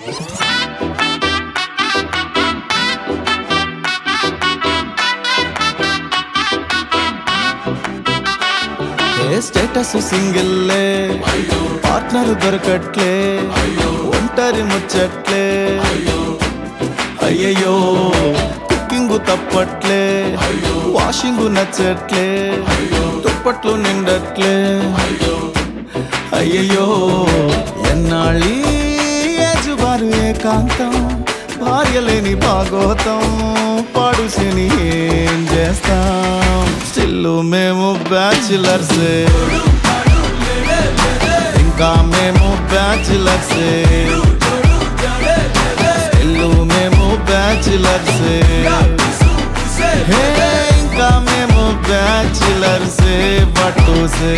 ఏ status సింగిల్లే partner దొరకట్లే ఒంటరి ముచ్చట్లే అయ్యయ్యో కుకింగ్ తప్పట్లే వాషింగ్ నచ్చట్లే దుప్పట్లు నిండట్లే అయ్యయ్యో ఎన్నాళ్ళీ ఏజుబారు ఏకాంతం భార్య లేని భాగోతం పాడుసిని ఏం చేస్తాం స్టిల్ మేము బ్యాచులర్సే ఇంకా మేము బ్యాచులర్సే స్టిల్ మేము బ్యాచులర్సే హే ఇంకా మేము బ్యాచులర్సే బట్టుసే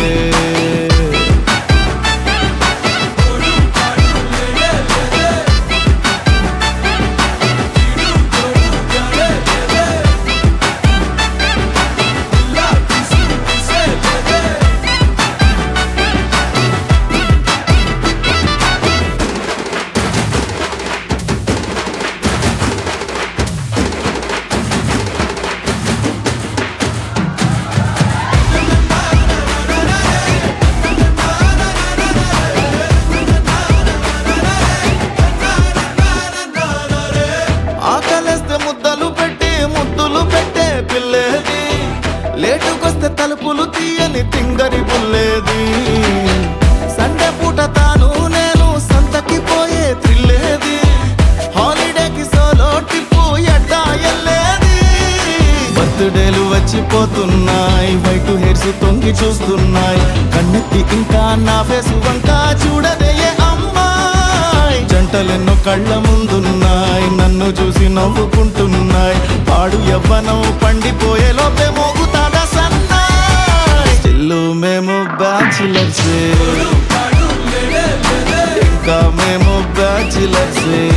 ఆకలేస్తే ముద్దలు పెట్టి ముద్దులు పెట్టే పిల్లేది లేటుకొస్తే తలుపులు తీయని తింగరి పుల్లేది సండే పూట తాను నేను సంతకి పోయే త్రిల్లేది హాలిడేకి సోలో టిప్పు ఎట్టా ఎల్లేది బర్త్డేలు వచ్చిపోతున్నాయి వైట్ హెయిర్స్ తొంగి చూస్తున్నాయి కన్నెత్తి ఇంకా నా ఫేస్ వంక చూడదే ఏ అమ్మాయి జంటలెన్నో కళ్ళ ముందున్నాయి నన్ను చూసి నవ్వుకుంటున్నాయి పాడు యవ్వనం పండిపోయే లోపే మోగుతాడా సన్నాయి స్టిల్ మేము బ్యాచులర్సే ఇంకా మేము బ్యాచులర్సే